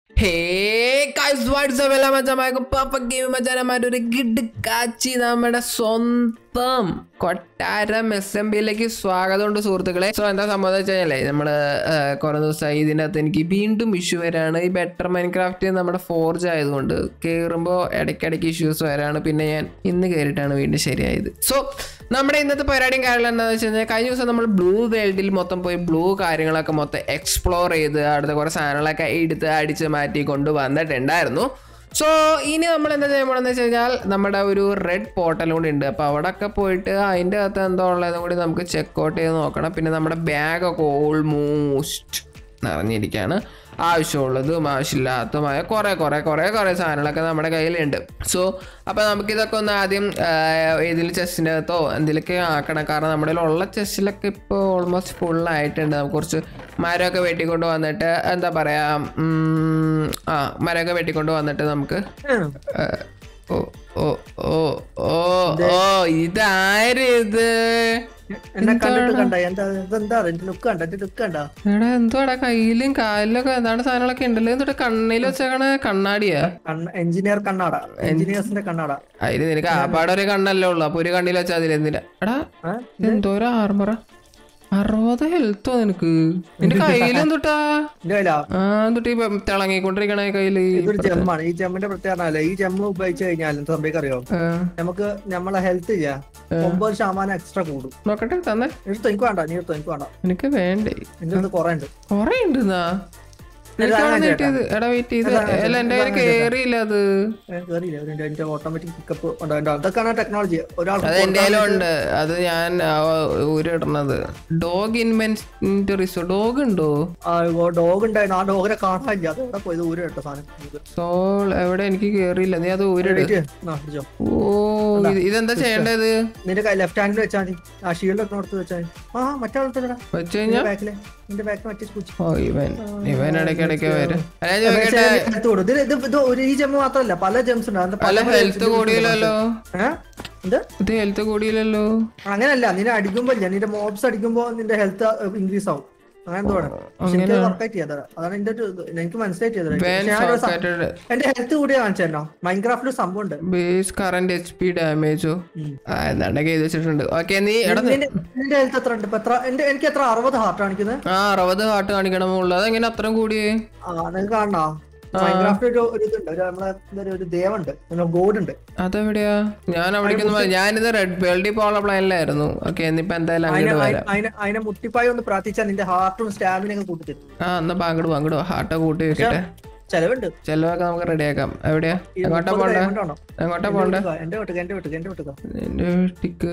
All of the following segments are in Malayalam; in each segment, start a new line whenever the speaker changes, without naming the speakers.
ഹേ ഗൈസ് വാട്സ്ആപ്പ് എല്ലാം മച്ചാമാർക്കും പെർഫെക്റ്റ് ഗെയിം മച്ചാനമാരൊരു ഗിഡ് കാച്ചി നമ്മുടെ സ്വന്തം കൊട്ടാരം എസ് എം ബിയിലേക്ക് സ്വാഗതമുണ്ട് സുഹൃത്തുക്കളെ സോ എന്താ സംഭവം എന്ന് വെച്ച് കഴിഞ്ഞാലേ നമ്മള് കുറെ ദിവസമായി ഇതിനകത്ത് എനിക്ക് വീണ്ടും ഇഷ്യൂ വരാണ് ഈ ബെറ്റർ മൈൻക്രാഫ്റ്റ് നമ്മുടെ ഫോർജ് ആയതുകൊണ്ട് കയറുമ്പോൾ ഇടയ്ക്കിടയ്ക്ക് ഇഷ്യൂസ് വരാണ് പിന്നെ ഞാൻ ഇന്ന് കയറിയിട്ടാണ് വീണ്ടും ശരിയായത് സോ നമ്മുടെ ഇന്നത്തെ പരിപാടിയും കാര്യങ്ങളും എന്താണെന്ന് വെച്ച് കഴിഞ്ഞാൽ കഴിഞ്ഞ ദിവസം നമ്മൾ ബ്ലൂ വേൾഡിൽ മൊത്തം പോയി ബ്ലൂ കാര്യങ്ങളൊക്കെ മൊത്തം എക്സ്പ്ലോർ ചെയ്ത് അടുത്ത കുറേ സാധനങ്ങളൊക്കെ എടുത്ത് അടിച്ച് മാറ്റി കൊണ്ട് വന്നിട്ടുണ്ടായിരുന്നു സോ ഇനി നമ്മൾ എന്താ ചെയ്യാൻ പോകണമെന്ന് വെച്ച് കഴിഞ്ഞാൽ നമ്മുടെ ഒരു റെഡ് പോർട്ടൽ കൂടി ഉണ്ട് അപ്പോൾ അവിടെയൊക്കെ പോയിട്ട് അതിൻ്റെ അകത്ത് എന്തോ ഉള്ളതും കൂടി നമുക്ക് ചെക്ക് ഔട്ട് ചെയ്ത് നോക്കണം പിന്നെ നമ്മുടെ ബാഗൊക്കെ ഓൾമോസ്റ്റ് നിറഞ്ഞിരിക്കുകയാണ് ആവശ്യമുള്ളതും ആവശ്യമില്ലാത്തതുമായ കുറേ കുറേ കുറേ കുറേ സാധനങ്ങളൊക്കെ നമ്മുടെ കയ്യിലുണ്ട് സോ അപ്പോൾ നമുക്കിതൊക്കെ ഒന്ന് ആദ്യം ഏതെങ്കിലും ചെസ്റ്റിൻ്റെ അകത്തോ എന്തെങ്കിലുമൊക്കെ ആക്കണം കാരണം നമ്മുടെ ഉള്ള ചെസ്റ്റിലൊക്കെ ഇപ്പോൾ ഓൾമോസ്റ്റ് ഫുള്ളായിട്ടുണ്ട് നമുക്ക് കുറച്ച് മരമൊക്കെ വെട്ടിക്കൊണ്ട് വന്നിട്ട് എന്താ പറയുക ഉം, ആ മരമൊക്കെ വെട്ടിക്കൊണ്ട് വന്നിട്ട് നമുക്ക് ഏ, ഓ ഓ ഓ ഓ ഓ ഇതാര് ഇത്
എന്നെ കണ്ടിട്ട് കണ്ട എന്താ ഇതെന്താ എന്റെ ലുക്ക് കണ്ട എന്റെ ലുക്ക് കണ്ട
എടാ എന്തുവാടാ കയ്യിലും കാലിലൊക്കെ എന്താണ് സാധനങ്ങളൊക്കെ ഉണ്ടല്ലോ എന്നിട്ട് കണ്ണിൽ വെച്ചേക്കണ കണ്ണാടിയാ
എഞ്ചിനീയർ കണ്ണാട എഞ്ചിനീയേഴ്സിന്റെ കണ്ണാട
അതിന് നിനക്ക് ആപ്പാടെ ഒരു കണ്ണല്ലേ ഉള്ളു അപ്പൊ ഒരു കണ്ണിൽ വെച്ചാൽ അതിൽ എന്തിനാ എടാ
ആ?
എന്തോ ഒരു ആർമറ അറുപത് ഹെൽത്തോ നിനക്ക് നിന്റെ കയ്യിലും തൊട്ടാ
എന്റെ കയ്യിലാ
ആ തൊട്ട് തിളങ്ങിക്കൊണ്ടിരിക്കണ കയ്യില്
ഇതൊരു ജെമ്മാണ് ഈ ജെമ്മിന്റെ പ്രത്യേകത ഈ ജെമ്മ് ഉപയോഗിച്ച് കഴിഞ്ഞാൽ എന്താ സംഭവിക്കാൻ അറിയോ
ആ,
നമുക്ക് നമ്മളെ ഹെൽത്ത് ചെയ്യാ ഒമ്പത് ശതമാനം എക്സ്ട്രാ കൂടും
നോക്കട്ടെ തന്നെ
എടുത്തോ എനിക്ക് വേണ്ട നീ എടുത്തോ എനിക്ക് വേണ്ട
എനിക്ക് വേണ്ടേ
എന്റെ അടുത്ത് കുറെ ഉണ്ട്
കൊറേ ഉണ്ടെന്നാ നിനക്കാണ് കിട്ടിയത് എടാ വെയിറ്റ് ചെയ്ത് അല്ല എന്റെ കയ്യിൽ കേറിയില്ല അത്
ഏ, കേറിയില്ല ഒരു എന്റെ ഓട്ടോമാറ്റിക് പിക്കപ്പ് ഉണ്ട് അതൊക്കെയാണ് ടെക്നോളജി ഒരാൾക്ക്
അത് എന്റെ ഉണ്ട് അത് ഞാൻ ആ, ഊരിടണത് ഡോഗ് ഇൻവെന്ററീസോ ഡോഗ് ഉണ്ടോ
ഡോഗ് ഉണ്ടായിരുന്നു ആ ഡോഗിനെ കാണാനില്ല അത് എവിടെ പോയത് ഊര് കേട്ടോ സാധനം
സോൾ എവിടെ എനിക്ക് കേറിയില്ല നീ അത് ഊരിട്
എണീറ്റ്. ആ, പിടിച്ചോ.
ഓ ഇത് ഇതെന്താ ചെയ്യേണ്ടത്
നിന്റെ കൈ ലെഫ്റ്റ് ഹാൻഡിൽ വെച്ചാൽ മതി ആ ഷീൽഡ് ഒക്കെ കൊടുത്ത് വെച്ചാൽ മതി ആ മറ്റേ ആളത്തല്ലടാ
വെച്ച് കഴിഞ്ഞാ
ബാക്കില് നിന്റെ ബാക്കിൽ മറ്റേ സ്കൂച്ച്
ഓ ഇവൻ ഇവൻ ഇടയ്ക്കിടയ്ക്ക് വരും അല്ല ഞാൻ ചോദിക്കട്ടെ
ഇത് ഇത് ഇത് ഒരു ഈ ജെമ്മ് മാത്രമല്ല പല ജെംസ് ഉണ്ട് അതിന്റെ
പല
പല
ഹെൽത്ത് കൂടിയില്ലല്ലോ
ഏ? എന്ത്
ഇത് ഹെൽത്ത് കൂടിയില്ലല്ലോ
അങ്ങനല്ല നിന്നെ അടിക്കുമ്പോ ഇല്ല നിന്റെ മോബ്സ് അടിക്കുമ്പോ നിന്റെ ഹെൽത്ത് ഇൻക്രീസ് ആവും അങ്ങനെ എന്തോ ആണ് പക്ഷെ എനിക്ക് വർക്കായിട്ട് ചെയ്തത് അതാണ് എന്റെ ഒരു ഇത്. എനിക്ക് മനസ്സിലായിട്ട് ചെയ്തത്
വെൻ
പക്ഷെ ഞാനൊരു സം-
സോക്കറ്റഡ്
എന്റെ ഹെൽത്ത് കൂടിയാ കാണിച്ചോ മൈൻക്രാഫ്റ്റിൽ സംഭവം ഉണ്ട്
ബേസ് കറന്റ് എച്ച് പി ഡാമേജോ
ഉം.
ആ എന്താണ്ടൊക്കെ എഴുതി വെച്ചിട്ടുണ്ട് ഓക്കെ നീ എടാ നീ-
നിന്റെ നിന്റെ ഹെൽത്ത് എത്ര ഉണ്ട് ഇപ്പൊ എത്ര എന്റെ എനിക്ക് എത്ര അറുപത് ഹാർട്ട് കാണിക്കുന്നത്
ആ അറുപത് ഹാർട്ട് കാണിക്കണമുള്ളൂ അതെങ്ങനെ അത്രയും കൂടിയേ
ആ നിങ്ങൾക്ക് കാണണോ മൈൻക്രാഫ്റ്റ് ഒരു ഒരു ഇതുണ്ട് ഒരു നമ്മളെ എന്താ ഒരു ദേവുണ്ട് ഗോഡ് ഉണ്ട്
അതെവിടെയാ ഞാൻ അവിടേക്കൊന്നും ഞാനിത് റെഡ് വേൾഡിൽ പോകാനുള്ള പ്ലാനിലായിരുന്നു ഓക്കെ എന്നിപ്പോ എന്തായാലും
അതിനെ
അങ്ങോട്ട് വരാം
അതിനെ അതിനെ മുട്ടിപ്പായി ഒന്ന് പ്രാർത്ഥിച്ചാൽ നിന്റെ ഹാർട്ടും സ്റ്റാമിനൊക്കെ കൂട്ടിത്തരും
ആ എന്നാ പാങ്ങട് പാങ്ങടോ ഹാർട്ട് കൂട്ടി വെക്കട്ടെ
ചെലവുണ്ട്
ചെലവൊക്കെ നമുക്ക് റെഡിയാക്കാം എവിടെയാ
ഈ
എങ്ങോട്ടാ
മുപ്പത്
പോണ്ടേ
diamond ആണോ?
എങ്ങോട്ടാ പോണ്ടേ
എന്റെ വീട്ടുക എന്റെ വീട്ടുക എന്റെ വീട്ടുക
എന്റെ വീട്ടിക്ക്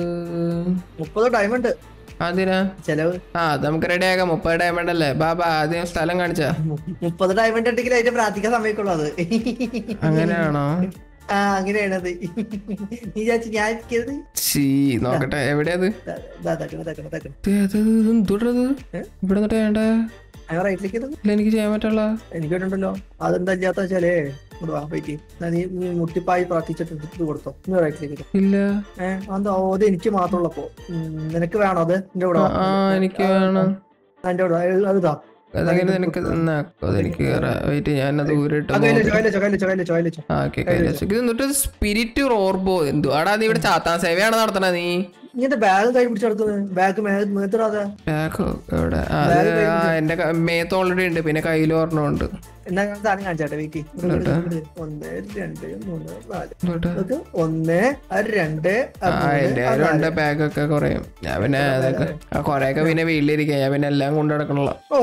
മുപ്പത് ഡയമണ്ട്
അതിനാ
ചെലവ്
ആ അത് നമുക്ക് റെഡിയാക്കാം മുപ്പത് ഡയമണ്ട് അല്ലേ ബാബാ ആദ്യം സ്ഥലം കാണിച്ചാ
മു- മുപ്പത് ഡയമണ്ട് ഉണ്ടെങ്കിൽ അതിന്റെ പ്രാർത്ഥിക്കാൻ സമയക്കുള്ളൂ അത്
അങ്ങനെയാണോ
ആ അങ്ങനെയാണത് നീ വിചാരിച്ചു ഞാൻ ഇരിക്കരുത്
ശീ നോക്കട്ടെ എവിടെയത്
ദാ, ദാ, തക്കണം, തക്കണം, തക്കണം.
എന്തുടത്
ഏ?
ഇവിടെ നിന്നിട്ട് വേണ്ട
അങ്ങനെ റൈറ്റിലേക്ക് ഇരുന്ന്.
ഇല്ല എനിക്ക് ചെയ്യാൻ പറ്റുള്ള
എനിക്ക് കേട്ടിട്ടുണ്ടല്ലോ അതെന്താ ഇല്ലാത്ത വെച്ചാലേ ഇങ്ങോട്ട് വാ വെയിറ്റ് എന്നാ നീ നീ മുട്ടിപ്പായി പ്രാർത്ഥിച്ചിട്ട് ഇത് കൊടുത്തോ നീ റൈറ്റിലേക്ക് ഇരു.
ഇല്ല
ഏഹ് അതെന്താ ഓ, അത് എനിക്ക് മാത്രമുള്ളപ്പോ ഉം, നിനക്ക് വേണോ അത് എന്റെ കൂടെ
ആ,
വാ.
ആ എനിക്ക് വേണം
ആ, എന്റെ കൂടെ വാ. അത് അതാ
അതെങ്ങനെ നിനക്ക് എന്നാക്കോ അതെനിക്ക് വെയിറ്റ് ഞാനത് ഊരിട്ട്
കയ്യില് വെച്ചോ, കയ്യില് വെച്ചോ, കയ്യില് വെച്ചോ, കയ്യില് വെച്ചോ, കയ്യില് വെച്ചോ.
ആ ഓക്കെ ഇത് എന്നിട്ട് സ്പിരിറ്റ് റോർബോ എന്തു ആടാ നീ ഇവിടെ ചാത്താൻ സേവയാണ് നടത്തണ നീ
ഇങ്ങനത്തെ ബാഗ് കൈ പിടിച്ചെടുക്കുന്നത് ബാഗ് മേത്തിടാതെ
ബാക്കോ എവിടെ ആ, അത് ആ എന്റെ ക- മേത്ത് ഓൾറെഡി ഉണ്ട് പിന്നെ കയ്യിൽ ഒരെണ്ണമുണ്ട്
എന്നാ ഞാൻ സാധനം കാണിച്ചാട്ടെ വെയിറ്റ് ഒന്ന് രണ്ട് മൂന്ന് നാല്
എന്നിട്ട്
നോക്ക്. ഒന്ന് അത് രണ്ട് അത്
ആ
മൂന്ന്,
എന്റെ
അത്
ഉണ്ട്
നാല്.
ബാഗൊക്കെ കുറയും ഞാൻ പിന്നെ അതൊക്കെ ആ കൊറേയൊക്കെ പിന്നെ വീട്ടിലിരിക്കാം ഞാൻ പിന്നെ എല്ലാം കൊണ്ടു നടക്കണല്ലോ
ഓ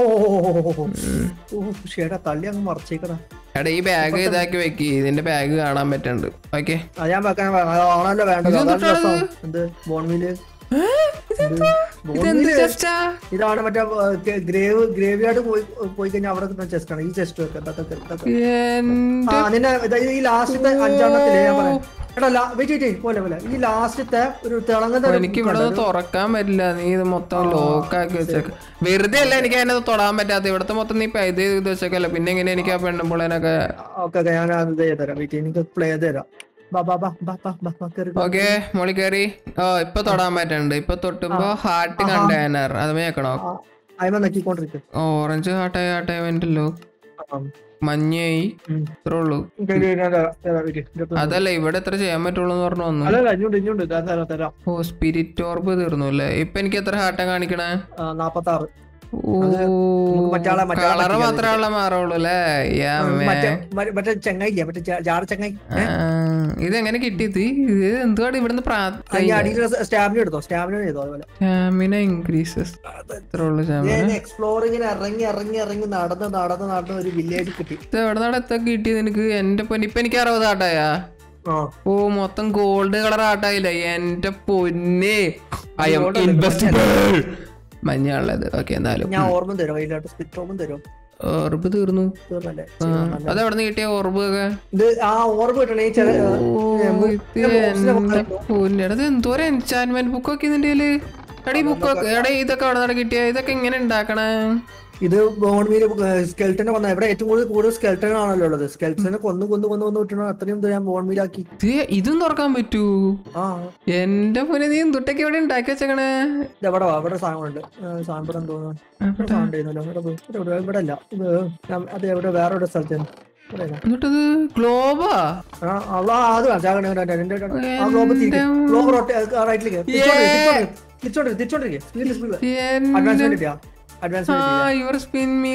ഓ ഷേടാ തള്ളി അങ്ങ് മറച്ചേക്കടാ
എടാ ഈ ബാഗ് ഇതാക്കി വെക്ക് ഇതിന്റെ ബാഗ് കാണാൻ പറ്റുന്നുണ്ട് ഓക്കെ
അത് ഞാൻ വെക്കാൻ ആണല്ലോ വേണ്ടത് അതാണ് രസം എന്ത് ബോൺമില്
ഇതെന്ത് ചെസ്റ്റാ
ഇതാണ് മറ്റേ ഗ്രേവ് ഗ്രേവ് യാർഡ് പോയി പോയി കഴിഞ്ഞാൽ അവിടെ ചെസ്റ്റ് ആണ് ഈ ചെസ്റ്റ് വെക്കാം ഇതൊക്കെ, ഇതൊക്കെ. ആ നിന്നെ ഇത് ഈ ലാസ്റ്റത്തെ അഞ്ചെണ്ണത്തില് ഞാൻ പറയാം എടാ വെയിറ്റ് വെയിറ്റ് പോലെ പോലെ ഈ ലാസ്റ്റത്തെ ഒരു തിളങ്ങുന്ന ഒരു
എനിക്ക് ഇവിടെ നിന്ന് തുറക്കാൻ പറ്റില്ല നീ ഇത് മൊത്തം ലോക്ക് ആക്കി വെച്ചേക്ക വെറുതെ അല്ല എനിക്ക് അതിനകത്ത് തൊടാൻ പറ്റാത്ത ഇവിടുത്തെ മൊത്തം നീ പൈത ചെയ്ത് വെച്ചേക്കല്ല പിന്നെ എങ്ങനെ എനിക്ക് ആ പെണ്ണുമ്പോളേനൊക്കെ
ഓക്കെ ഓക്കെ ഞാൻ അത് ചെയ്ത് തരാം വെയിറ്റ് എനിക്ക് പ്ലേ ചെയ്ത് തരാം ബാ ബാ ബാ ബാ ബാ ബാ ബാ കേറി
ഓക്കെ മോളി കയറി ഓ ഇപ്പൊ തൊടാൻ പറ്റുന്നുണ്ട് ഇപ്പൊ തൊട്ടുമ്പോ ഹാർട്ട് കണ്ടെയ്നർ അത് മേക്കണോ
അയിമ നോക്കിക്കൊണ്ടിരിക്കും
ഓറഞ്ച് ഹാർട്ടായി ഹാർട്ടായി വേണ്ടല്ലോ മഞ്ഞയായി
ഉം.
ഇത്രേ ഉള്ളൂ
ശരി, ഞാൻ തരാം, തരാം, ഇരി. ഇതിന്റെ അടുത്ത്
അതല്ല ഇവിടെ എത്ര ചെയ്യാൻ പറ്റുള്ളൂ എന്ന് പറഞ്ഞു വന്നു
അല്ലല്ല ഇഞ്ഞുണ്ട് ഇഞ്ഞുണ്ട് ഞാൻ തരാം തരാം
ഓ സ്പിരിറ്റ് ഓർബ് തീർന്നു അല്ലേ ഇപ്പൊ എനിക്ക് എത്ര ഹാർട്ടാ കാണിക്കണേ
ആ, നാപ്പത്താറ്
ഓ
നമുക്ക് മറ്റാളെ- മറ്റാളെ
കളറ്
പറ്റിക്കാതെ
മാത്രമേ മാറുള്ളൂ അല്ലേ യാ, മേ.
മറ്റേ മ- മറ്റേ ചെങ്ങായില്ലേ മറ്റേ ജാ- ജാട ചെങ്ങായി
ആ, ഇതെങ്ങനെ കിട്ടിയത് ഇത് എന്തുവാണ് ഇവിടുന്ന്
അതിന്റെ അടിയിൽ സ്റ്റാമിന എടുത്തോ സ്റ്റാമിന ചെയ്തോ അതുപോലെ
സ്റ്റാമിന ഇൻക്രീസസ് എത്ര ഉള്ളു സ്റ്റാമിന
എക്സ്പ്ലോറിങ്ങിന് ഇറങ്ങി ഇറങ്ങി ഇറങ്ങി നടന്ന് നടന്ന് നടന്ന് ഒരു വില്ലേജ് കിട്ടി
ഇത് എവിടെ നിന്നാണ് എത്ര കിട്ടിയത് നിനക്ക് എന്റെ പൊന്നി ഇപ്പൊ എനിക്ക് അറുപത് ആട്ടായാ
ആ
ഓ മൊത്തം ഗോൾഡ് കളർ ആട്ടായില്ല എന്റെ പൊന്നെ ഐ എം ഇൻവെസ്റ്റബിൾ മഞ്ഞുള്ളത് ഓക്കെ എന്തായാലും
ഞാൻ ഓർമ്മ തരും കയ്യിലോട്ട് സ്പിറ്റ് ഓർമ്മ തരും
ഓർബ് തീർന്നു
തീർന്നല്ലേ
ആ, അത് എവിടെ നിന്ന് കിട്ടിയ ഓർബ് ഒക്കെ
ഇത് ആ ഓർമ്മ കിട്ടണേ ഈ ചില
ഓ ഇത് എന്റെ പൊന്നിയുടെ ഇത് എന്തോരം എൻചാൻമെന്റ് ബുക്കൊക്കെ ഇതിന്റെ എടാ ഈ ബുക്കൊക്കെ എടാ ഇതൊക്കെ എവിടെ നിന്നാണ് കിട്ടിയ ഇതൊക്കെ എങ്ങനെ ഉണ്ടാക്കണേ
ഇത് ബോൺമീര് സ്കെൽട്ടനെ കൊന്ന ഇവിടെ ഏറ്റവും കൂടുതൽ കൂടുതൽ സ്കെൽട്ടൻ ആണല്ലോ ഉള്ളത് സ്കെൽട്ടനെ കൊന്നു കൊന്നു കൊന്നു കൊന്നു വിട്ടണോ അത്രയും ഇത് ഞാൻ ബോൺമീലാക്കി
ഇത് ഇതും തുറക്കാൻ പറ്റൂ
ആ
എന്റെ പൊന്നെ നീ എന്തുട്ടൊക്കെ ഇവിടെ ഉണ്ടാക്കി വെച്ചേക്കണേ
ഇത് എവിടെ വാ, ഇവിടെ സാധനമുണ്ട് സാധനം ഇവിടെ തോന്നുന്നു ഇവിടെ സാധനം ഉണ്ടായിരുന്നല്ലോ ഇവിടെ പോയി. ഇവിടെ ഇവിടെ- ഇവിടെ അല്ല ഇത് ഞാൻ- അത് എവിടെ വേറെ ഒരു സ്ഥലത്ത് ഇവിടെ ഇല്ല.
എന്നിട്ടത് ഗ്ലോബാ
ആ, അവളാ അത് കാണിച്ചാ ആ ഗ്ലോബ് ഗ്ലോബ് റൈറ്റിലേക്ക് തിരിച്ചോണ്ടിരിക്കും തിരിച്ചോണ്ടിരിക്കും സ്പീഡിൽ സ്പീഡിൽ അഡ്വാൻസ്മെന്റ് കിട്ടിയാ അഡ്വാൻസ്മെന്റ്
യുവർ സ്പിൻ മീ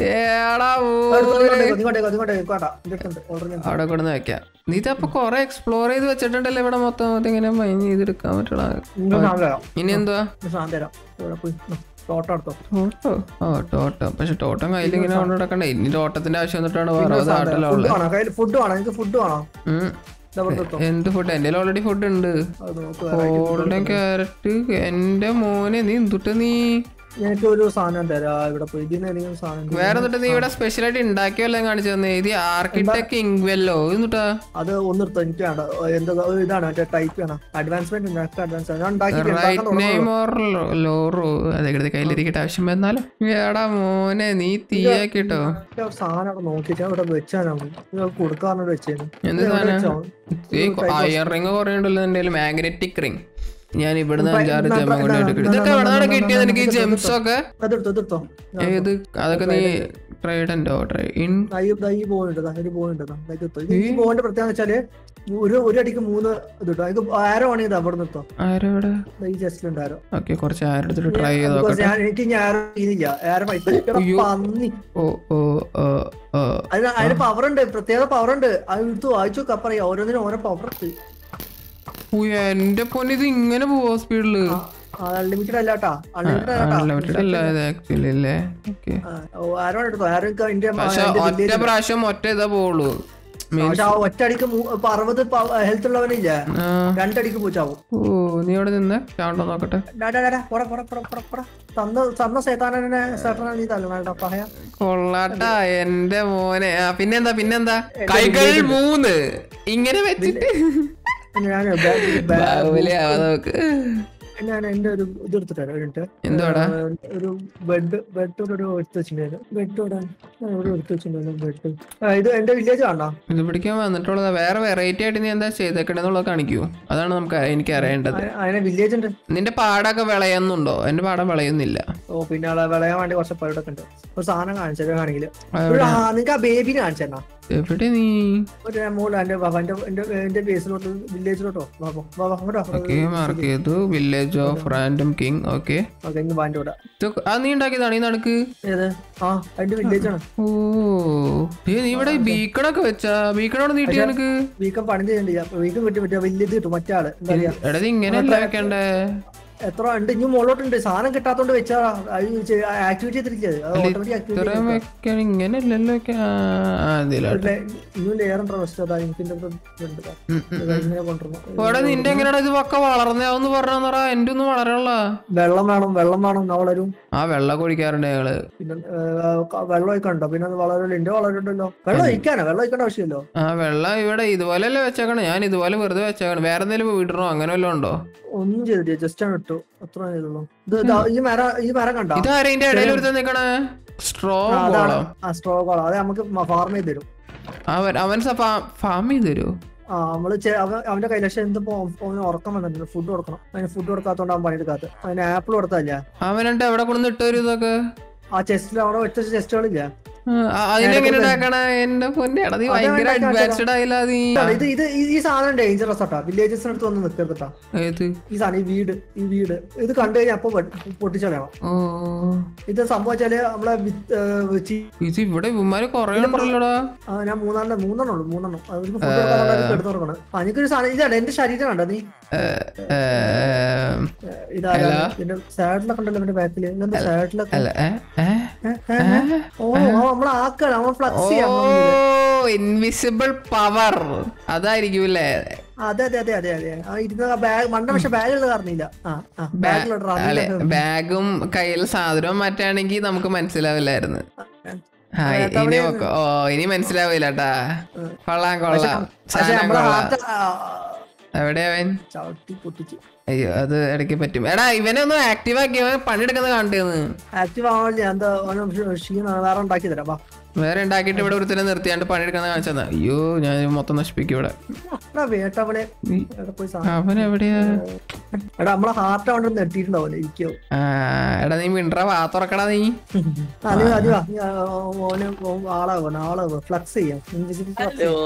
ഏടാ ഓ
ഇങ്ങോട്ടേക്ക് ഇങ്ങോട്ടേക്ക് കേട്ടാ ഇതിട്ടുണ്ട് ഓൾറെഡി
അവിടെ കൊണ്ടുവന്ന് വെക്കാം നീ ഇതപ്പൊ കൊറേ എക്സ്പ്ലോർ ചെയ്ത് വെച്ചിട്ടുണ്ടല്ലോ ഇവിടെ മൊത്തം മൊത്തം ഇങ്ങനെ മൈൻ ചെയ്തെടുക്കാൻ പറ്റുള്ള
ഇങ്ങോട്ട് സാധനം തരാം
ഇനി എന്തുവാ
ഇത് സാധനം തരാം ഇവിടെ പോയി ടോട്ടോ എടുത്തോ
ടോട്ടോ ഓ ടോട്ടോ പക്ഷെ ടോട്ടം കയ്യിൽ ഇങ്ങനെ കൊണ്ട് നടക്കണ്ടേ ഇനി ടോട്ടത്തിന്റെ ആവശ്യം വന്നിട്ടാണ് വേറെ
ഫുഡ്
ആട്ടിലുള്ള
വേണോ കയ്യിൽ ഫുഡ് വേണോ എനിക്ക് ഫുഡ് വേണോ ഇതവിടെ എടുത്തോ
എന്ത് ഫുഡ് എന്റെ ഓൾറെഡി ഫുഡ് ഉണ്ട്
അത് നോക്ക്
ഗോൾഡൻ ക്യാരറ്റ് എന്റെ മോനെ നീ എന്തുട്ട് നീ
എനിക്ക് ഒരു സാധനം തരാം ഇവിടെ പോയി ഇതിന് ഏതെങ്കിലും സാധനം
വേറെ എന്നിട്ട് നീ ഇവിടെ സ്പെഷ്യൽ ആയിട്ട് ഉണ്ടാക്കിയല്ലേ കാണിച്ചു തന്നെ ഇത് ആർക്കിടെക്ട് ഇങ്വെല്ലോ എന്നിട്ടാ
അത് ഒന്നെടുത്തോ എനിക്ക് വേണ്ട എന്താ ഇതാണ് മറ്റേ ടൈപ്പ് വേണം അഡ്വാൻസ്മെന്റ് ഉണ്ടാക്കി അഡ്വാൻസ് ഞാൻ ഉണ്ടാക്കി
റൈറ്റ് നെയിം ഓർ ലോറോ അതെ കയ്യിലിരിക്കട്ടെ ആവശ്യം വന്നാലും ഏടാ മോനെ നീ തീയാക്കിട്ടോ
സാധനം അവിടെ നോക്കിയിട്ട് അവിടെ വെച്ചാണ് കൊടുക്കാറുണ്ട് വെച്ചേന്
എന്ത് സാധനം അയർ റിങ് കുറെ ഉണ്ടല്ലോ എന്റെ മാഗ്നറ്റിക് റിങ് ഞാൻ ഇവിടുന്ന് അഞ്ചാറ് ജെമ്മ കൊണ്ട് എടുക്കും ഇതൊക്കെ എവിടെ നിന്നാണ് കിട്ടിയത് എനിക്ക് ജെംസ് ഒക്കെ
അതെടുത്തോ അതെടുത്തോ
ഏത് അതൊക്കെ നീ ട്രൈഡന്റോ ട്രൈ ഇൻ
ദൈ ദൈ പോകുന്നുണ്ട് ദാ ഒരു പോകുന്നുണ്ട് ദാ, ദാ ഇതെടുത്തോ. ഇത് ഈ പോയിന്റ് പ്രത്യേകത വെച്ചാല് ഒരു ഒരു അടിക്ക് മൂന്ന് ഇത് കിട്ടും അത് ആരോ ആണ് ഇത് അവിടെ നിർത്തോ
ആരോടെ
ഈ ജസ്റ്റിലുണ്ട് ആരോ
ഓക്കെ കുറച്ച് ആരെടുത്തിട്ട് ട്രൈ ചെയ്ത്
Because
നോക്കട്ടെ
ഞാൻ എനിക്ക് ഇനി ആരോ ഇതില്ല ആരോ പൈസ എടാ, പന്നി
ഓ ഓ ഓ ഓ
അതിന് അതിന് പവർ ഉണ്ട് പ്രത്യേക പവർ ഉണ്ട് അത് എടുത്ത് വായിച്ചു കപ്പറിയാം ഓരോന്നിനും ഓരോ പവർ ഉണ്ട്
ഉയ്യ്, എന്റെ പൊന്നെ ഇത് ഇങ്ങനെ പോവോ സ്പീഡില്
അൺലിമിറ്റഡ് അല്ലാട്ടാ അൺലിമിറ്റഡ് അല്ലാട്ടാ
അൺലിമിറ്റഡ് അല്ല ഇത് ആക്ച്വലി അല്ലേ ഓക്കെ
ആ, ഓ, ആരോ ആണ് എടുത്തോ ആരോ ഒക്കെ അതിന്റെ
പക്ഷെ ഒറ്റ പ്രാവശ്യം ഒറ്റ ഇതാ പോവുള്ളൂ
പക്ഷെ ആ ഒറ്റടിക്ക് മൂ- ഇപ്പൊ അറുപത് ഹെൽത്ത് ഉള്ളവനില്ല
ആ,
രണ്ടടിക്ക് പൂച്ചാവും
ഓ നീ അവിടെ നിന്ന് ചാണ്ടോ നോക്കട്ടെ
ഡാ, ഡാ, ഡാ, ഡാ, പോടാ, പോടാ, പോടാ, പോടാ, പോടാ. തന്ന തന്ന സേതാനെ സേട്ടനെ നീ തല്ലണ പറയാ
കൊള്ളാട്ടാ എന്റെ മോനെ ആ പിന്നെന്താ പിന്നെന്താ കൈകൾ മൂന്ന് ഇങ്ങനെ വെച്ചിട്ട്
ഞാൻ
ബാഹുബലി ആവാ നോക്ക്
ഞാൻ എന്റെ ഒരു ഇത് എടുത്തിട്ട് വരാം, ഒരു മിനിറ്റ്.
എന്തുവാടാ
ആ, ഒരു ബെഡ് ബെഡ് ഒരു എടുത്ത് വെച്ചിട്ടുണ്ടായിരുന്നു ബെഡ് ഇവിടെ ഇവിടെ എടുത്ത് വെച്ചിട്ടുണ്ടായിരുന്നു ബെഡ് ആ, ഇത് എന്റെ വില്ലേജ് കാണാ
ഇത് പിടിക്കാൻ വന്നിട്ടുള്ളത് വേറെ വെറൈറ്റി ആയിട്ട് നീ എന്താ ചെയ്തേക്കണെന്നുള്ളത് കാണിക്കൂ അതാണ് നമുക്ക് എനിക്ക് അറിയേണ്ടത്
അതിനെ വില്ലേജ് ഉണ്ട്
നിന്റെ പാടൊക്കെ വിളയുന്നുണ്ടോ എന്റെ പാടം വിളയുന്നില്ല
ഓ പിന്നെ ആളെ വിളയാൻ വേണ്ടി കുറച്ച് പരിടൊക്കെ ഉണ്ട് ഒരു സാധനം കാണിച്ചത് ആണെങ്കിൽ
എവിടെ?
നിങ്ങക്ക് ആ ബേബിനെ കാണിച്ചെന്നാ
എവിടെ നീ
ഒരു മോള് എന്റെ എന്റെ എന്റെ എന്റെ ബേസിലോട്ട് വില്ലേജിലോട്ടോ വാ പോ. വാ, വാ, അങ്ങോട്ടോ
ഓക്കെ മാർക്ക് ചെയ്തു village of random king okay
okay ഇന്ന് വാൻ്റെ കൂടെ
ആ നീ ഉണ്ടാക്കിയതാണ് ഈ നടക്ക്
ഏത് ആ അതിന്റെ വില്ലേജ് ആണ്
ഓ ദേ, നീ ഇവിടെ ബീക്കണൊക്കെ വെച്ചാ ബീക്കണോട് നീട്ടി നിനക്ക്
വീക്കം പണി ചെയ്യണ്ടില്ല വീക്കം കിട്ടി പറ്റിയ വലിയ ഇത് കിട്ടും മറ്റേ ആള് എന്താ പറയാ
എടാ ഇത് ഇങ്ങനെയല്ല വെക്കണ്ടേ
എത്ര ഉണ്ട് ഇനി മുകളിലോട്ടുണ്ട് സാധനം കിട്ടാത്തോണ്ട് വെച്ചാ ആക്ടിവിറ്റി ചെയ്തിരിക്കത് അത് ഓട്ടോമാറ്റിക് ആക്ടിവിറ്റി
ഇത്രയും വെക്കാൻ ഇങ്ങനെയല്ലല്ലോ വെക്കാൻ. ആ അതിലോട്ട്
ഇനിയും ലെയർ ഉണ്ടോ ഫസ്റ്റ് അതാ എനിക്ക് ഇതിന്റെ അകത്ത് ഇതുണ്ട് ഇതാ. ഇത് ഇങ്ങനെ കൊണ്ടുവരണം
ഇവിടെ നിന്റെ എങ്ങനെയാടാ ഇത് പക്ക വളർന്നയാവെന്ന് പറഞ്ഞാ എന്റെ ഒന്നും വളരണല്ല
വെള്ളം വേണം വെള്ളം വേണം എന്നാ വളരും
ആ വെള്ളം കുടിക്കാറുണ്ട് ഞങ്ങള്
പിന്നെ ഏ, ക- വെള്ളം ഒഴിക്കണ്ടോ പിന്നെ അത് വളരില്ല എന്റെ വളരുണ്ടല്ലോ വെള്ളം ഒഴിക്കാനോ വെള്ളം ഒഴിക്കേണ്ട ആവശ്യമില്ലോ
ആ വെള്ളം ഇവിടെ ഇതുപോലെയല്ലേ വെച്ചേക്കണം ഞാൻ ഇതുപോലെ വെറുതെ വെച്ചേക്കണം വേറെ എന്തെങ്കിലും വീടണോ അങ്ങനെ വല്ലതും ഉണ്ടോ
ഒന്നും ചെയ്തില്ല ജസ്റ്റ് ആണ് ഇട്ടു അത്ര ചെയ്തുള്ളൂ ഇത് ഇതാ, ഈ മരം ഈ മരം കണ്ടോ
ഇതാരെ ഇതിന്റെ ഇടയിൽ ഒരു നിക്കണേ സ്ട്രോ
ആ, അതാണ്
ബോളോ
ആ സ്ട്രോകോളോ അത് നമുക്ക് ഫാർം ചെയ്ത് തരും
അവൻ അവൻ ഫാം ചെയ്ത് തരുമോ
ആ നമ്മള് ചെ- അവൻ- അവന്റെ കൈലക്ഷം എന്തോ അവന് ഉറക്കം വന്നിട്ടുണ്ട് ഫുഡ് കൊടുക്കണം അതിന് ഫുഡ് കൊടുക്കാത്തോണ്ട് അവൻ പണിയെടുക്കാത്ത അതിന് ആപ്പിൾ കൊടുത്തല്ല
അവനുണ്ട് എവിടെ കൊണ്ടു ഇട്ട് വരും ഇതൊക്കെ
ആ ചെസ്റ്റിൽ അവിടെ വെച്ച ചെസ്റ്റുകളില്ല
ആ, അതിനെങ്ങനെ ഉണ്ടാക്കണ എന്റെ പൊന്നെ എടാ നീ ഭയങ്കര അഡ്വാൻസ്ഡ് ആയില്ല നീ
ഇത് ഇത് ഈ- ഈ സാധനം ഡേഞ്ചറസ് ആട്ടാ വില്ലേജസിനടുത്ത് വന്ന് നിൽക്കരുതട്ടാ
ഏത്
ഈ സാധനം ഈ വീട് ഈ വീട് ഇത് കണ്ടു കഴിഞ്ഞാൽ അപ്പൊ പൊട്ടിച്ചളയാം
ഓ
ഇത് സംഭവിച്ചാല് നമ്മളെ വിത്ത്, ഏ, ചീ-
ഇത് ഇവിടെ ഇവന്മാര് കൊറേ ഉണ്ടല്ലോടാ
ആ, ഞാൻ മൂന്നെണ്ണം മൂന്നെണ്ണം ഉള്ളു മൂന്നെണ്ണം അവർക്ക് ഫുഡ് കൊടുക്കാൻ എടുത്തു കൊടുക്കണം ആ, എനിക്കൊരു സാധനം ഇതാണ് എന്റെ ശരീരം കണ്ടോ നീ
ഏ,
ഇതാരാ ഇതിന്റെ സാഡിലൊക്കെ ഉണ്ടല്ലോ എന്റെ ബാക്കില് ഇതെന്താ സാഡിലൊക്കെ
അല്ല ഏ ഏ
ഓ നമ്മളെ ആക്കാണ് നമ്മൾ ഫ്ലക്സ്
ഓ
ചെയ്യാം
ഇൻവിസിബിൾ പവർ അതായിരിക്കും അല്ലേ
അതെ അതെ അതെ അതെ അതെ ആ ഇരുന്ന ബാഗ് മണ്ണ പക്ഷെ ബാഗിലുള്ള കാരണമില്ല ആ ആ ബാഗിലുള്ള
അല്ലെ ബാഗും കയ്യിൽ സാധനവും മാറ്റാണെങ്കിൽ നമുക്ക് മനസ്സിലാവില്ലായിരുന്നു ആ ഇ- ഇനി ഒക്കെ ഓ ഇനി മനസ്സിലാവില്ല കേട്ടാ കൊള്ളാം കൊള്ളാം
പക്ഷെ
സാധനം
നമ്മളെ
കൊള്ളാം
ഹാർട്ട്
എവിടെയാ അവൻ
ചവിട്ടി പൊട്ടിച്ച്
അയ്യോ അത് ഇടയ്ക്ക് പറ്റും എടാ ഇവനെ ഒന്ന് ആക്റ്റീവ് ആക്കി അവൻ പണിയെടുക്കുന്നത് കണ്ടേന്ന്
ആക്റ്റീവ് ആവാൻ എന്താ അവന് ക്ഷീണമാണ് വേറെ ഉണ്ടാക്കി തരാം വാ
വേറെ ഉണ്ടാക്കിയിട്ട് ഇവിടെ ഒരുത്തനെ നിർത്തിയാണ്ട് പണിയെടുക്കുന്നത് കാണിച്ചതാ അയ്യോ ഞാൻ ഇത് മൊത്തം നശിപ്പിക്കും ഇവിടെ
എടാ വേട്ടവളെ
ഈ-
എവിടെ പോയി സാധനം
അവൻ എവിടെയാ
എടാ നമ്മളെ ഹാർട്ട് അവിടെ നെട്ടിട്ടുണ്ടാവല്ലേ ഇരിക്കോ
ആ എടാ നീ മിണ്ടറ വാ തുറക്കടാ നീ
അത് അത് വാ നീ, ആ, ഓന് ഓൻ ആളാവണം ആളാവുക ഫ്ലക്സ് ചെയ്യാം ഇൻവിസിബിൾ ഫ്ലക്സ്
ഹലോ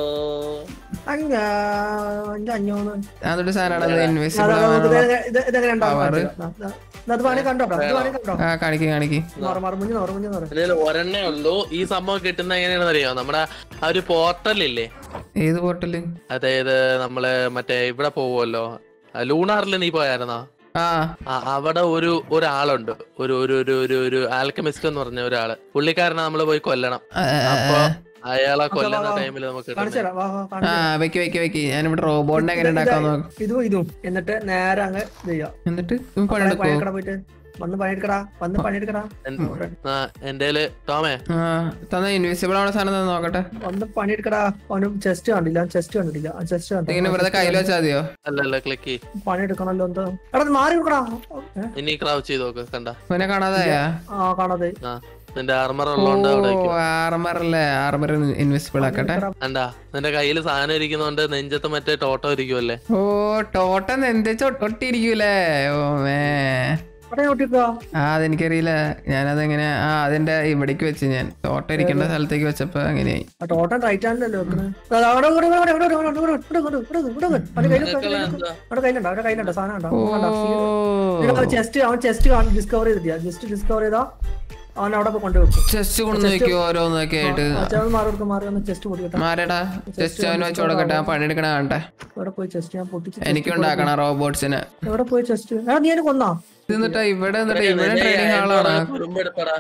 അങ്ങ അഞ്ച് അഞ്ഞൂറ്
അതൊരു സാധനമാണ്
അതാ,
ഇൻവെസിബിൾ
നമുക്ക് ഇത് ഇത് ഇതെങ്ങനെ ഉണ്ടാവും
Power.
കാണിച്ചു തരാം. ദാ, ദാ, അത് വേണേ കണ്ടോ ഇത് വേണേ കണ്ടോ
ആ കാണിക്ക് കാണിക്ക്
മാറ മാറ മുഞ്ഞ് മാറ മുഞ്ഞ് മാറ
ഇതിൽ ഒരെണ്ണേ ഉള്ളൂ ഈ സംഭവം കിട്ടുന്ന എങ്ങനെയാണെന്ന് അറിയോ നമ്മുടെ ആ ഒരു പോർട്ടൽ ഇല്ലേ
ഏത് പോർട്ടല്
അതായത് നമ്മള് മറ്റേ ഇവിടെ പോവുമല്ലോ ലൂണാറിൽ നീ പോയായിരുന്നോ
ആ
ആ അവിടെ ഒരു ഒരാളുണ്ട് ഒരു ഒരു ഒരു ഒരു ഒരു ആൽക്കമിസ്റ്റ് എന്ന് പറഞ്ഞ ഒരാള് പുള്ളിക്കാരനെ നമ്മള് പോയി കൊല്ലണം
ആ, ആ,
അപ്പൊ
ആ.
അയാളെ കൊല്ലുന്ന
വാ, വാ.
ടൈമിൽ നമുക്ക്
കാണിച്ചു
കിട്ടുന്നത്
തരാം വാ വാ
ആ
കാണിച്ചു
വെക്ക് വെക്ക് വെക്ക് ഞാനിവിടെ റോബോട്ടിനെ എങ്ങനെ ഉണ്ടാക്കാൻ നോക്കാം
ഇതും ഇതും എന്നിട്ട് നേരെ അങ്ങ് ഇത് ചെയ്യാം
എന്നിട്ട് ഇവൻ പണിയെടുക്കോ
പണിയെടുക്കട പോയിട്ട് വന്ന് പണിയെടുക്കടാ വന്ന് പണിയെടുക്കടാ
എന്റെ ടോമേ
ആ തന്നെ ഇൻവിസിബിൾ ആവുന്ന സാധനം തന്നെ നോക്കട്ടെ
വന്ന് പണിയെടുക്കടാ അവന് ചെസ്റ്റ് കണ്ടില്ല ചെസ്റ്റ് കണ്ടിട്ടില്ല ചെസ്റ്റ്
ഇങ്ങനെ
കണ്ടില്ല
വെറുതെ കയ്യിൽ വെച്ചാൽ മതിയോ
അല്ല അല്ല ക്ലിക്ക്
പണിയെടുക്കണല്ലോ എന്താ എടാ ഇത് മാറി കൊടുക്കടാ ഏ?
ഇനി ക്രൗച്ച് ചെയ്ത് നോക്ക് കണ്ട
ഇവനെ കാണാതായ
ആ കാണാതെ
ആ നിന്റെ ആർമർ ഉള്ളതുകൊണ്ട് അവിടെ വെക്കും
ആർമർ അല്ലേ ആർമർ ഇൻവിസിബിൾ ആക്കട്ടെ
കണ്ടാ നിന്റെ കയ്യിൽ സാധനം ഇരിക്കുന്നോണ്ട് നെഞ്ചത്ത് മറ്റേ ടോട്ടോ ഇരിക്കുമല്ലേ
ഓ ടോട്ടൻ എന്തേച്ച് ഒട്ടിയിരിക്കൂലേ ഓ മേ
അവിടെ നോട്ടിക്കോ
ആ അതെനിക്കറിയില്ല ഞാനതെങ്ങനെ ആ അതിന്റെ ഇവിടേക്ക് വെച്ച് ഞാൻ ടോട്ട ഇരിക്കേണ്ട സ്ഥലത്തേക്ക് വെച്ചപ്പോ അങ്ങനെയായി
ആ ടോട്ടൻ റൈറ്റ് ഹാൻഡിലല്ലോ വെക്കണേ അതാ, അവിടെ ഇവിടെ ഇവിടെ ഇവിടെ ഇവിടെ ഇവിടെ ഇവിടെ ഇവിടെ ഇവിടെ ഇവിടെ ഇവിടെ ഇവിടെ അവന്റെ കയ്യില്
നിനക്കുള്ള എന്താ
അവിടെ കയ്യിലുണ്ടോ അവിടെ കയ്യിലുണ്ടോ സാധനം ഉണ്ടോ
ഓ
ചെസ്റ്റ് അവൻ ചെസ്റ്റ് ഡിസ്കവർ ചെയ്തില്ല ജസ്റ്റ് ഡിസ്കവർ ചെയ്താ അവൻ അവിടെ പോയി കൊണ്ടുവെക്കും
ചെസ്റ്റ് കൊണ്ട് നോക്കി ഓരോന്നൊക്കെ ആയിട്ട്
അച്ഛൻ മാറി കൊടുക്കും മാറി ഒന്ന് ചെസ്റ്റ് പൊട്ടിക്കട്ടെ
മാരടാ ചെസ്റ്റ് അവന് വെച്ച് കൊടുക്കട്ടെ ആ പണിയെടുക്കണ കാണട്ടെ
എവിടെ പോയി ചെസ്റ്റ് ഞാൻ പൊട്ടിച്ച്
എനിക്കുണ്ടാക്കണം റോബോട്ട്സിനെ
എവിടെ പോയി ചെസ്റ്റ് എടാ നീ എന്നെ കൊന്നാ
ഇത് എന്നിട്ടാ ഇവിടെ എന്നിട്ട് ഇവിടെ ട്രെയിനിങ് ഹാളാണ്
തുരുമ്പെടുത്തടാ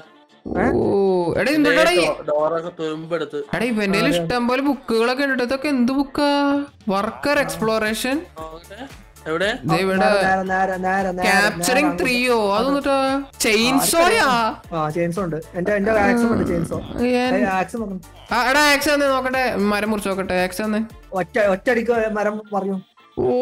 ഓ എടാ എന്തുണ്ടാടാ ഈ-
ഡോറൊക്കെ തുരുമ്പെടുത്ത്
എടാ ഇവന്റെ കയ്യില് ഇഷ്ടം പോലെ ബുക്കുകളൊക്കെ ഉണ്ട് ഇതൊക്കെ എന്ത് ബുക്കാ വർക്കർ എക്സ്പ്ലോറേഷൻ
നോക്കട്ടെ. എവിടെ
ഇവിടെ
നേരെ നേരെ നേരെ നേരെ
ക്യാപ്ചറിങ് ത്രീയോ അതൊന്നിട്ടാ ചെയിൻസോയാ
ആ ചെയിൻസോ ഉണ്ട് എന്റെ എന്റെ ആക്സും ഉണ്ട് ചെയിൻസോ ആക്സ് നോക്കണം
ആ എടാ ആക്സ് തന്നെ നോക്കട്ടെ മരം മുറിച്ച് നോക്കട്ടെ ആക്സ് തന്നെ
ഒറ്റ ഒറ്റയടിക്ക് മരം പറഞ്ഞു
ഓ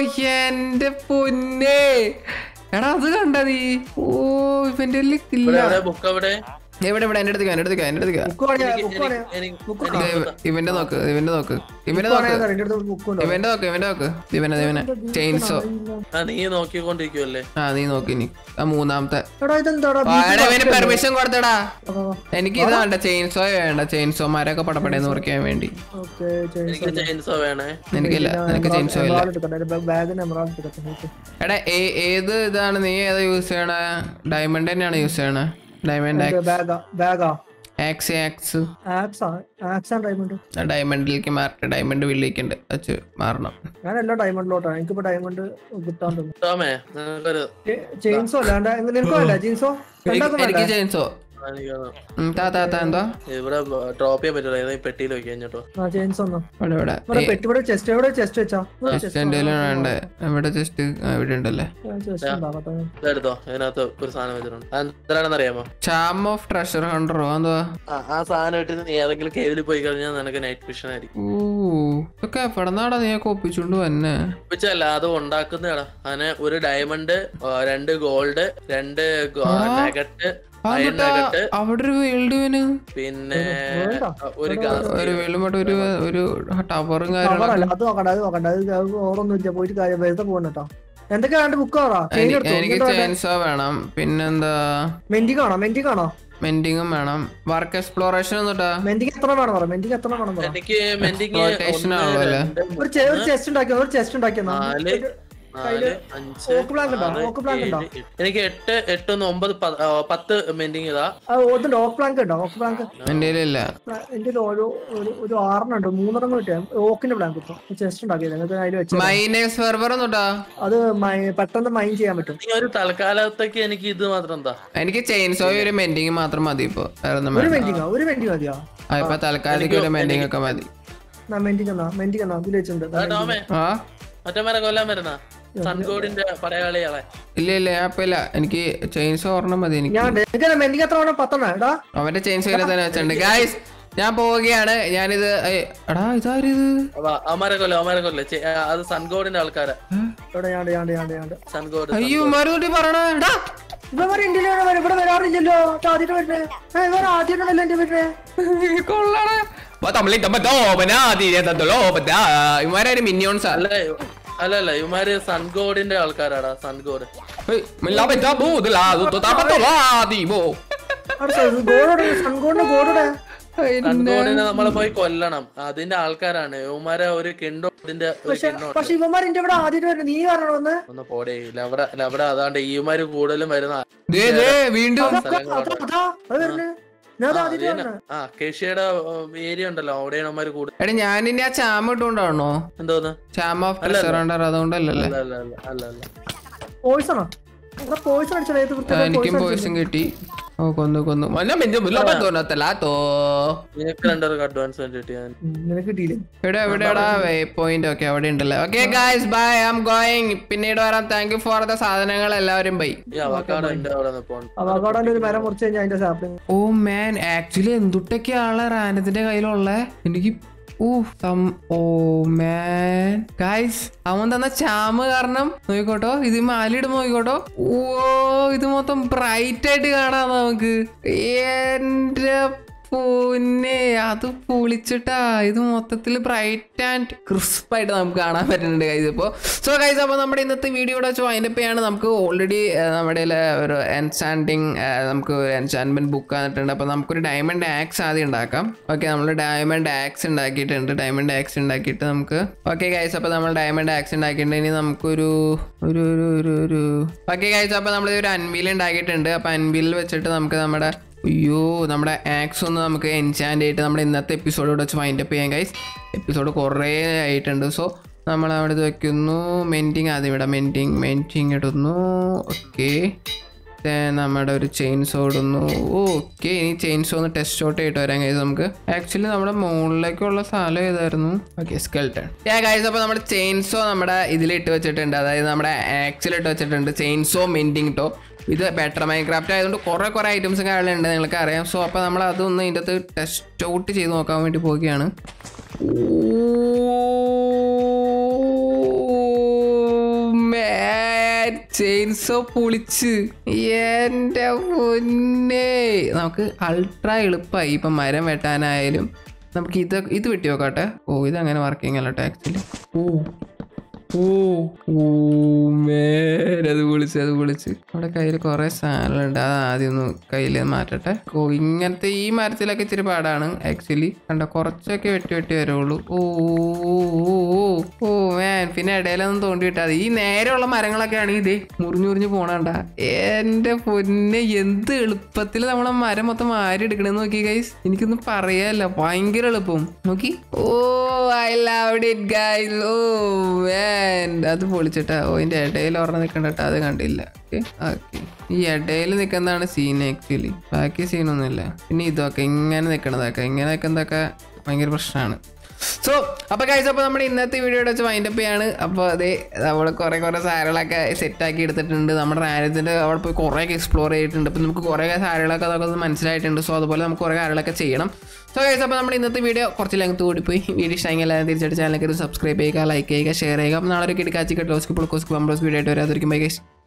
എന്റെ പൊന്നെ എടാ അത് കണ്ട നീ ഓ ഇവന്റെ കയ്യില് ഇല്ല
ഇവിടെ എവിടെ ബുക്ക് എവിടെ
എവിടെ ഇവിടെ എന്റെ അടുത്തേക്ക് എന്റെ അടുത്തേക്ക് എന്റെ അടുത്തേക്ക്
ബുക്ക് പണിയാ ബുക്ക് പണിയാ
എനിക്ക്
ബുക്ക്
ദേ, ഇവന്റെ നോക്ക് ഇവന്റെ നോക്ക് ഇവന്റെ നോക്ക്
പണിയാ എന്റെ അടുത്ത് ബുക്ക് ഉണ്ട്
ഇവന്റെ നോക്ക് ഇവന്റെ നോക്ക് ഇവനെ ഇവനെ ചെയിൻസോ
ആ നീ നോക്കിക്കൊണ്ടിരിക്കുവല്ലേ
ആ നീ നോക്ക് ഇനി ആ മൂന്നാമത്തെ
എടാ ഇതെന്താടാ
ആ, എടാ ഇവന് പെർമിഷൻ കൊടുത്തടാ
ഓക്കെ
എനിക്ക് ഇത് വേണ്ട ചെയിൻസോ വേണ്ട ചെയിൻസോ മരൊക്കെ പടപടയെന്ന് മുറിക്കാൻ വേണ്ടി
ചെയിൻസോ
എനിക്ക് ചെയിൻസോ വേണേ
എനിക്കില്ല നിനക്ക് ചെയിൻസോ ഇല്ല
ബാഗിന് എമറാൾഡ് എടുക്കട്ടെ
എടാ ഏ- ഏത് ഇതാണ് നീ ഏതാ യൂസ് ചെയ്യണ ഡയമണ്ട് തന്നെയാണ് യൂസ് ചെയ്യണ ഡയമണ്ട്
ബാഗാ ബാഗാ
axe axe
axe axe and diamond
ഡയമണ്ടിലേക്ക് മാറട്ടെ ഡയമണ്ട് വില്ലിക്കുണ്ട് വെച്ച് മാറണം
ഞാൻ എല്ലാ ഡയമണ്ടിലോട്ടാണ് എനിക്കിപ്പോ ഡയമണ്ട് കിട്ടാൻ തോന്നുന്നു
ടോമേ നിനക്കൊരു
ചെയിൻസോ അല്ലാണ്ട് നിനക്കോ അല്ല ജീൻസോ രണ്ടാക്കും
എനിക്ക് ചെയിൻസോ
എനിക്കൊന്ന്
താ താ താ എന്താ
ഇവിടെ ഡ്രോപ്പ് ചെയ്യാൻ പറ്റില്ല ഏതെങ്കിലും പെട്ടിയിൽ വെക്കാൻ കേട്ടോ
ആ ചെയിൻസോ ഒന്നോ
ഇവിടെ ഇവിടെ
ഇവിടെ പെട്ടി ഇവിടെ ചെസ്റ്റ് എവിടെ ചെസ്റ്റ് വെച്ചാ
ജസ്റ്റ് എന്റെ വേണ്ടേ ഇവിടെ ജസ്റ്റ് ഇവിടെ ഉണ്ടല്ലേ
ചെസ്റ്റ് ഉണ്ടാകട്ടെ
ഇതെടുത്തോ ഇതിനകത്ത് ഒരു സാധനം വെച്ചിട്ടുണ്ട് അത് എന്താണെന്ന് അറിയാമോ
ചാം ഓഫ് ട്രഷർ ഹണ്ടറോ എന്തുവാ
ആ ആ സാധനം ഇട്ടിട്ട് നീ ഏതെങ്കിലും കേവിൽ പോയി കഴിഞ്ഞാൽ നിനക്ക് നൈറ്റ് വിഷൻ ആയിരിക്കും
ഓ ഇതൊക്കെ എവിടെന്നാടാ നീ ഒക്കെ ഒപ്പിച്ചുകൊണ്ട് വന്നെ
വെച്ചല്ല അത് ഉണ്ടാക്കുന്നതാടാ അതിന് ഒരു ഡയമണ്ട് രണ്ട് ഗോൾഡ് രണ്ട് നഗറ്റ് അയൺ
എന്നിട്ടാ
നഗറ്റ്
അവിടെ ഒരു വേൾഡ് വേന്
പിന്നെ
വേണ്ട.
ഒരു ഗ്ലാസ്
ഒരു വേൾഡ് ഒരു ഒരു ടവറും കാര്യങ്ങളൊക്കെ
അല്ല അത് നോക്കണ്ട അത് നോക്കണ്ട അത് ഓറൊന്നും ഇല്ല പോയിട്ട് കാര്യം വെറുതെ പോകണ്ട കേട്ടോ എന്തൊക്കെയാ വേണ്ട ബുക്ക് പറ ചെയിൻ
എനി-
എടുത്തോ
എനിക്ക് ചെയിൻസോ വേണം പിന്നെന്താ
മെന്റി കാണോ മെന്റി കാണോ
മെന്റിങ്ങും വേണം വർക്ക് എക്സ്പ്ലോറേഷൻ ഒന്നുട്ടാ
മെന്റിക്ക് എത്ര വേണം പറ മെന്റിക്ക് എത്ര വേണം പറ
എനിക്ക് മെന്റിങ്
Rotation ആണല്ലോ അല്ലേ?
ഒരു ചെ- ഒരു ചെസ്റ്റ് ഉണ്ടാക്കിയോ ഒരു ചെസ്റ്റ് ഉണ്ടാക്കിയോ
നാല് നാല് അഞ്ച്
ഓക്ക് പ്ലാങ്ക് ഉണ്ടോ
ആറ്,
ഓക്ക് പ്ലാങ്ക് ഉണ്ടോ
ഏഴ്, എട്ട്. എനിക്ക് എട്ട് എട്ട് ഒന്ന് ഒമ്പത് പ- ആ, പത്ത് മെന്റിങ് ഇതാ
ആ ഓത്തുണ്ട് ഓക്ക് പ്ലാങ്ക് ഉണ്ടോ ഓക്ക് പ്ലാങ്ക്
എന്റെ ഇല്ല
എന്റെ ഓരോ ഒരു ഒരു ആറെണ്ണം ഉണ്ട് മൂന്നെണ്ണം കിട്ടിയ ഓക്കിന്റെ പ്ലാങ്ക് ഇപ്പൊ ചെസ്റ്റ് ഉണ്ടാക്കിയത് നിങ്ങൾക്ക് അതിൽ വെച്ച
മൈനേഴ്സ് ഫെർവർ ഒന്നുട്ടാ
അത് മൈ- പെട്ടെന്ന് മൈൻ ചെയ്യാൻ പറ്റും
നീ ഒരു തൽക്കാലത്തേക്ക് എനിക്ക് ഇത് മാത്രം എന്താ
എനിക്ക് ചെയിൻസോയും ഒരു മെന്റിങ് മാത്രം മതി ഇപ്പൊ വേറെ ഒന്നും
ഒരു
വേണ്ട
മെന്റിങ്ങോ ഒരു മെന്റി മതിയോ
ആ ഇപ്പൊ തൽക്കാലത്തേക്ക് ഒരു മെന്റിങ് ഒക്കെ മതി
മെന്റിക്ക് എന്നാ മെന്റിക്ക് എന്നാ അതിൽ വെച്ചിട്ടുണ്ട്
ആ, ടോമേ
ആ
മറ്റേ മരം കൊല്ലാൻ വരുന്ന സൺകോഡിന്റെ പടയാളികളെ
ഇല്ല ഇല്ല ഞാൻ ഇപ്പൊ ഇല്ല എനിക്ക് ചെയിൻസോ ഒരെണ്ണം മതി എനിക്ക്
ഞാൻ മെന്റിക്ക് എത്ര വേണം പത്തെണ്ണം എടാ
അവന്റെ ചെയിൻസോ തന്നെ വെച്ചിട്ടുണ്ട് ഗായ്സ് ഞാൻ പോവുകയാണ് ഞാനിത് ഏയ്, എടാ ഇതാരിത്
അമാരെ കൊല്ല അമാരെ കൊല്ല അത് സൺകോഡിന്റെ ആൾക്കാരാ
ഇവിടെ ഞാണ്ട് ഞാണ്ട് ഞാണ്ട് ഞാണ്ട്
സൺകോഡ്
അയ്യോ മറുപടി പറയണ എടാ
ഇവന്മാർ ഇന്ത്യയിലാണ് വര- ഇവിടെ വരാറില്ലല്ലോ ഇത് ആദ്യമായിട്ട് വരുന്നേ ഏ, ഇവർ ആദ്യമായിട്ടാണല്ലോ എന്റെ വരുന്നേ
കൊള്ളാടാ ഇവന്മാരും മിനിയോൺസാ
അല്ല അല്ല അല്ല ഇവന്മാര് സൺകോഡിന്റെ ആൾക്കാരാടാ സൺകോഡ്
അവിടെ ഗോഡോടെ സൺഗോഡിന്റെ ഗോഡോടെ
സൺകോഡിനെ നമ്മളെ പോയി കൊല്ലണം അതിന്റെ ആൾക്കാരാണ് ഇവന്മാരെ ഒരു കിണ്ടോ ഇതിന്റെ ഒരു
പക്ഷെ
കിണ്ണോ
പക്ഷെ ഇവന്മാർ എന്റെ ഇവിടെ ആദ്യമായിട്ട് വരുന്നത് നീ കാരണം വന്ന്
ഒന്ന് പോടേ ലവിടെ ലവിടെ അതാണ്ട് ഈമാര് കൂടുതലും വരുന്ന
വീണ്ടും
അതാ അതാ അത് വരുന്നേ ഞാൻ അത് ആദ്യമായിട്ട് വരണേ
ആ കേഷ്യയുടെ ഏരിയ ഉണ്ടല്ലോ അവിടെയാണ് അവന്മാര് കൂടുതൽ
എടാ ഞാനിനി ആ ചാമ ഇട്ടുകൊണ്ടാണോ
എന്തോന്ന്
ചാമ ഓഫ് പ്രഷർ അതുകൊണ്ടല്ലല്ലേ
അല്ല അല്ല അല്ല അല്ല അല്ല
പോയിസണോ ഇവിടെ പോയിസൺ അടിച്ചാൽ ഏത്
ആ,
വൃത്തിയായിട്ട്
എനിക്കും
poison
പോയിസും കിട്ടി ഓ കൊന്നു കൊന്നു മന്ന മെഞ്ചു തോന്നത്തല്ലാത്തോ
നിനക്ക് രണ്ടുപേർക്ക് അഡ്വാൻസ് വേണ്ടിട്ട് ഞാൻ
ഉം, നിനക്ക് കിട്ടിയില്ലേ
ഇവിടെ എവിടെയാടാ വേ പോയിന്റ് ഒക്കെ അവിടെ ഉണ്ടല്ലോ okay guys bye I am going പിന്നീട് വരാം താങ്ക് യു ഫോർ ദ സാധനങ്ങൾ എല്ലാവരും ബൈ
ഈ അവക്കാട് എന്റെ അവിടെ നിൽപ്പോ
അവകാടോന്റെ ഒരു മരം മുറിച്ച് കഴിഞ്ഞാൽ അതിന്റെ സാപ്ലിങ്
ഓ മാൻ ആക്ച്വലി എന്തുട്ടൊക്കെയാണ് റാനത്തിന്റെ കയ്യിലുള്ള എനിക്ക് ഓ സം ഓ മാൻ ഗൈസ് അവൻ തന്ന ചാമ് കാരണം നോക്കിക്കോട്ടോ ഇത് മാലിടുമ്പോ നോക്കിക്കോട്ടോ ഓ ഇത് മൊത്തം ബ്രൈറ്റ് ആയിട്ട് കാണാം നമുക്ക് എന്റെ പൊന്നെ അത് പൊളിച്ചിട്ടാ ഇത് മൊത്തത്തിൽ ബ്രൈറ്റ് ആൻഡ് ക്രിസ്പ് ആയിട്ട് നമുക്ക് കാണാൻ പറ്റുന്നുണ്ട് കൈസ് ഇപ്പോൾ സോ കൈസ് അപ്പോൾ നമ്മുടെ ഇന്നത്തെ വീഡിയോയുടെ വെച്ച് വൈൻഡപ്പ് ചെയ്യാണ് നമുക്ക് ഓൾറെഡി നമ്മുടെ കയ്യില് ഒരു എൻസാൻഡിങ് നമുക്ക് ഒരു എൻസാൻമെന്റ് ബുക്ക് വന്നിട്ടുണ്ട് അപ്പോൾ നമുക്കൊരു ഡയമണ്ട് ആക്സ് ആദ്യം ഉണ്ടാക്കാം ഓക്കെ നമ്മൾ ഡയമണ്ട് ആക്സ് ഉണ്ടാക്കിയിട്ടുണ്ട് ഡയമണ്ട് ആക്സ് ഉണ്ടാക്കിയിട്ട് നമുക്ക് ഓക്കെ ഗൈസ് അപ്പോൾ നമ്മൾ ഡയമണ്ട് ആക്സ് ഉണ്ടാക്കിയിട്ടുണ്ട് ഇനി നമുക്കൊരു ഒരു ഒരു ഒരു ഒരു ഓക്കെ ഗൈസ് അപ്പോൾ നമ്മൾ ഒരു അൻവീൽ ഉണ്ടാക്കിയിട്ടുണ്ട് അപ്പോൾ അൻവീലിൽ വെച്ചിട്ട് നമുക്ക് നമ്മുടെ അയ്യോ നമ്മുടെ ആക്സ് ഒന്ന് നമുക്ക് എൻചാൻഡ് ആയിട്ട് നമ്മുടെ ഇന്നത്തെ എപ്പിസോഡ് വെച്ച് വൈൻഡ് അപ്പ് ചെയ്യാം ഗൈസ് എപ്പിസോഡ് കുറേ ആയിട്ടുണ്ട് സോ നമ്മൾ അവിടെ ഇത് വെക്കുന്നു മെൻറ്റിങ് ആദ്യം ഇവിടെ മെൻറ്റിങ് മെൻറ്റിങ് ഇടുന്നു ഓക്കെ നമ്മുടെ ഒരു ചെയിൻസോ ഇടുന്നു ഓക്കെ ഇനി ചെയിൻസോ ഒന്ന് ടെസ്റ്റ് ഔട്ട് ചെയ്തിട്ട് വരാം ഗൈസ് നമുക്ക് ആക്ച്വലി നമ്മുടെ മുകളിലേക്കുള്ള സ്ഥലം ഏതായിരുന്നു ഓക്കെ സ്കെൽട്ടൺ ഏ ഗൈസ് അപ്പോൾ നമ്മുടെ ചെയിൻസോ നമ്മുടെ ഇതിലിട്ട് വെച്ചിട്ടുണ്ട് അതായത് നമ്മുടെ ആക്സിലിട്ട് വെച്ചിട്ടുണ്ട് ചെയിൻസോ മെൻറ്റിങ് ടോ ഇത് ബെറ്റർ മൈൻക്രാഫ്റ്റ് ആയതുകൊണ്ട് കുറേ കുറേ ഐറ്റംസും കാര്യങ്ങളുണ്ട് നിങ്ങൾക്ക് അറിയാം സോ അപ്പോൾ നമ്മൾ അതൊന്ന് ഇതിൻ്റെ അകത്ത് ടെസ്റ്റ് ഔട്ട് ചെയ്ത് നോക്കാൻ വേണ്ടി പോവുകയാണ് ചെയിൻസോ പൊളിച്ച് എൻ്റെ പൊന്നേ നമുക്ക് അൾട്രാ എളുപ്പമായി ഇപ്പം മരം വെട്ടാനായാലും നമുക്ക് ഇത് ഇത് വെട്ടി നോക്കാട്ടെ ഓ ഇത് അങ്ങനെ വർക്കിംഗ് അല്ല ആക്ച്വലി ഓ ഓ ഓ മേൻ അത് വിളിച്ച് അത് വിളിച്ച് നമ്മുടെ കയ്യിൽ കുറെ സാധനങ്ങളുണ്ട് അത് ആദ്യം ഒന്ന് കയ്യിൽ മാറ്റട്ടെ ഓ ഇങ്ങനത്തെ ഈ മരത്തിലൊക്കെ ഇച്ചിരി പാടാണ് ആക്ച്വലി കണ്ട കുറച്ചൊക്കെ വെട്ടി വെട്ടി വരുള്ളൂ ഓ ഓ, ഓ, ഓ, ഓ മേൻ പിന്നെ ഇടയിലൊന്നും തോണ്ടി വിട്ടാൽ ഈ നേരെയുള്ള മരങ്ങളൊക്കെ ആണെങ്കിൽ ഇതേ മുറിഞ്ഞു മുറിഞ്ഞു പോണണ്ട എന്റെ പൊന്നെ എന്ത് എളുപ്പത്തിൽ നമ്മളെ മരം മൊത്തം മാരി എടുക്കണെന്ന് നോക്കി ഗൈസ് എനിക്കൊന്നും പറയാല്ല ഭയങ്കര എളുപ്പം നോക്കി oh I love it guys oh man അത് പൊളിച്ചിട്ടാ ഓ ഇതിന്റെ ഇടയിൽ ഒരെണ്ണം നിൽക്കണ്ടട്ടാ അത് കണ്ടില്ല ഓക്കെ ഓക്കെ ഈ ഇടയിൽ നിൽക്കുന്നതാണ് സീൻ ആക്ച്വലി ബാക്കി സീനൊന്നുമില്ല പിന്നെ ഇതൊക്കെ ഇങ്ങനെ നിൽക്കണതൊക്കെ ഇങ്ങനെ നിൽക്കുന്നതൊക്കെ ഭയങ്കര പ്രശ്നമാണ് സോ അപ്പോൾ കഴിച്ച അപ്പോൾ നമ്മുടെ ഇന്നത്തെ വീഡിയോ വെച്ച് വൈൻഡപ്പ് ചെയ്യാണ് അപ്പോൾ അതെ നമ്മൾ കുറേ കുറേ സാധനങ്ങളൊക്കെ സെറ്റാക്കി എടുത്തിട്ടുണ്ട് നമ്മുടെ രാജ്യത്തിൻ്റെ അവിടെ പോയി കുറേയൊക്കെ എക്സ്പ്ലോർ ചെയ്തിട്ടുണ്ട് അപ്പോൾ നമുക്ക് കുറേ സാധനങ്ങളൊക്കെ അതൊക്കെ ഒന്ന് മനസ്സിലായിട്ടുണ്ട് സോ അതുപോലെ നമുക്ക് കുറേ കാര്യങ്ങളൊക്കെ ചെയ്യണം സോ കഴിച്ച അപ്പോൾ നമ്മുടെ ഇന്നത്തെ വീഡിയോ കുറച്ച് ലെങ്ത് കൂടിപ്പോയി വീഡിയോ ഇഷ്ടമെങ്കിൽ എല്ലാവരും തിരിച്ചടിച്ച് ചാനലിലേക്ക് സബ്സ്ക്രൈബ് ചെയ്യുക ലൈക്ക് ചെയ്യുക ഷെയർ ചെയ്യുക അപ്പോൾ നാളെ ഒരു കിടക്കാച്ചി കെട്ട് ലോസ്കി പുളക്കോസ്കി പമ്പോസ് വീഡിയോ ആയിട്ട് വരാതിരിക്കും ബൈ ഗൈസ്